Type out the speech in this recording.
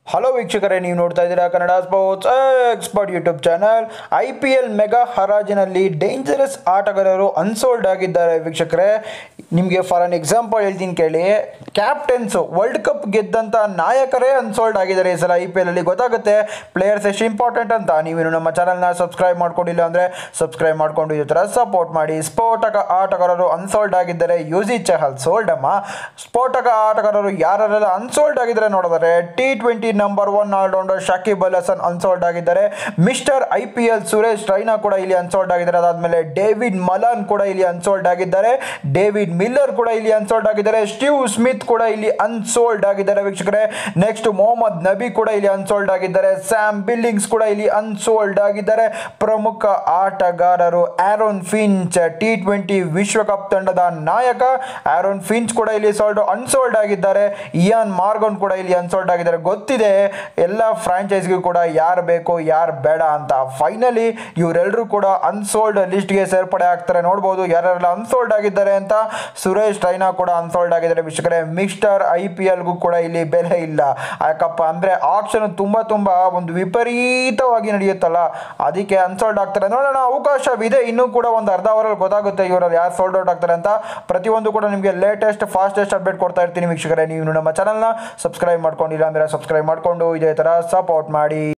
hello ವೀಕ್ಷಕರೇ ನೀವು ನೋಡ್ತಾ ಇದ್ದೀರಾ Kannada sports expert YouTube channel I P L mega ಹರಾಜಿನಲ್ಲಿ ಡೇಂಜರಸ್ ಆಟಗಾರರು ಅನ್ಸೋಲ್ಡ್ ಆಗಿದ್ದಾರೆ ವೀಕ್ಷಕರೇ ನಿಮಗೆ ಫಾರ್ ಅನ್ ಎಕ್ಸಾಂಪಲ್ ಹೇಳ್ತೀನಿ ಕೇಳಿ ಕ್ಯಾಪ್ಟನ್ಸು ವರ್ಲ್ಡ್ ಕಪ್ ಗೆದ್ದಂಥ ನಾಯಕರೇ ಅನ್ಸೋಲ್ಡ್ ಆಗಿದ್ದಾರೆ ಈ ಸಲ ಐ ಪಿ ಎಲಲ್ಲಿ ಗೊತ್ತಾಗುತ್ತೆ ಪ್ಲೇಯರ್ಸ್ ಎಷ್ಟು ಇಂಪಾರ್ಟೆಂಟ್ ಅಂತ ನೀವೇನು ನಮ್ಮ ಚಾನಲ್ನ ಸಬ್ಸ್ಕ್ರೈಬ್ ಮಾಡ್ಕೊಂಡಿಲ್ಲ ಅಂದರೆ ಸಬ್ಸ್ಕ್ರೈಬ್ ಮಾಡ್ಕೊಂಡು ಇದೇ ಥರ ಸಪೋರ್ಟ್ ಮಾಡಿ ಸ್ಫೋಟಕ ಆಟಗಾರರು ಅನ್ಸೋಲ್ಡ್ ಆಗಿದ್ದಾರೆ ಯುಜಿ ಚಹಲ್ ಸೋಲ್ಡ್ ಅಮ್ಮ ಸ್ಫೋಟಕ ಆಟಗಾರರು ಯಾರೆಲ್ಲ ಅನ್ಸೋಲ್ಡ್ ಆಗಿದ್ದಾರೆ ನೋಡಿದರೆ T twenty number one allrounder Shakib Al Hasan unsold ಆಗಿದ್ದಾರೆ mister I P L Suresh Raina ಕೂಡ ಇಲ್ಲಿ ಅನ್ಸೋಲ್ಡ್ ಆಗಿದ್ದಾರೆ ಅದಾದಮೇಲೆ ಡೇವಿಡ್ ಮಲಾನ್ ಕೂಡ ಇಲ್ಲಿ ಅನ್ಸೋಲ್ಡ್ ಆಗಿದ್ದಾರೆ ಡೇವಿಡ್ ಮಿಲ್ಲರ್ ಕೂಡ ಇಲ್ಲಿ ಅನ್ಸೋಲ್ಡ್ ಆಗಿದ್ದಾರೆ ಸ್ಟೀವ್ ಸ್ಮಿತ್ ಕೂಡ ಇಲ್ಲಿ ಅನ್ಸೋಲ್ಡ್ ಆಗಿದ್ದಾರೆ ವೀಕ್ಷಕರೇ ನೆಕ್ಸ್ಟ್ ಮೊಹಮ್ಮದ್ ನಬಿ ಕೂಡ ಇಲ್ಲಿ ಅನ್ಸೋಲ್ಡ್ ಆಗಿದ್ದಾರೆ ಸ್ಯಾಮ್ ಬಿಲ್ಲಿಂಗ್ಸ್ ಕೂಡ ಇಲ್ಲಿ ಅನ್ಸೋಲ್ಡ್ ಆಗಿದ್ದಾರೆ ಪ್ರಮುಖ ಆಟಗಾರರು ಆರೋನ್ ಫಿಂಚ್ ಟಿ ಟ್ವೆಂಟಿ ವಿಶ್ವಕಪ್ ತಂಡದ ನಾಯಕ ಆರೋನ್ ಫಿಂಚ್ ಕೂಡ ಇಲ್ಲಿ ಸೋಲ್ಡ್ ಅನ್ಸೋಲ್ಡ್ ಆಗಿದ್ದಾರೆ ಇಯಾನ್ ಮಾರ್ಗನ್ ಕೂಡ ಇಲ್ಲಿ ಅನ್ಸೋಲ್ಡ್ ಆಗಿದ್ದಾರೆ ಗೊತ್ತಿದೆ ಎಲ್ಲ ಫ್ರಾಂಚೈಸ್ಗೂ ಕೂಡ ಯಾರು ಬೇಕು ಯಾರು ಬೇಡ ಅಂತ ಫೈನಲಿ ಇವರೆಲ್ಲರೂ ಕೂಡ ಅನ್ಸೋಲ್ಡ್ ಲಿಸ್ಟ್ಗೆ ಸೇರ್ಪಡೆ ಆಗ್ತಾರೆ ನೋಡ್ಬೋದು ಯಾರೆಲ್ಲ ಅನ್ಸೋಲ್ಡ್ ಆಗಿದ್ದಾರೆ ಅಂತ ಸುರೇಶ್ ರೈನಾ ಕೂಡ ಅನ್ಸೋಲ್ಡ್ ಆಗಿದ್ದಾರೆ ವೀಕ್ಷಕರೇ ಮಿಸ್ಟರ್ ಐ ಪಿ ಎಲ್ಗೂ ಕೂಡ ಇಲ್ಲಿ ಬೆಲೆ ಇಲ್ಲ ಯಾಕಪ್ಪ ಅಂದರೆ ಆಕ್ಷನ್ ತುಂಬ ತುಂಬ ಒಂದು ವಿಪರೀತವಾಗಿ ನಡೆಯುತ್ತಲ್ಲ ಅದಕ್ಕೆ ಅನ್ಸೋಲ್ಡ್ ಆಗ್ತಾರೆ ನೋಡೋಣ ಅವಕಾಶವಿದೆ ಇನ್ನೂ ಕೂಡ ಒಂದು ಅರ್ಧ ಅವರಲ್ಲಿ ಗೊತ್ತಾಗುತ್ತೆ ಇವರಲ್ಲಿ ಯಾರು ಸೋಲ್ಡ್ ಔಟ್ ಆಗ್ತಾರೆ ಅಂತ ಪ್ರತಿಯೊಂದು ಕೂಡ ನಿಮಗೆ ಲೇಟೆಸ್ಟ್ ಫಾಸ್ಟೆಸ್ಟ್ ಅಪ್ಡೇಟ್ ಕೊಡ್ತಾ ಇರ್ತೀನಿ ವೀಕ್ಷಕರೇ ನೀವು ನಮ್ಮ ಚಾನಲ್ನ ಸಬ್ಸ್ಕ್ರೈಬ್ ಮಾಡ್ಕೊಂಡಿಲ್ಲ ಅಂದರೆ ಸಬ್ಸ್ಕ್ರೈಬ್ ಮಾಡಿಕೊಂಡು ಇದೇ ಥರ ಸಪೋರ್ಟ್ ಮಾಡಿ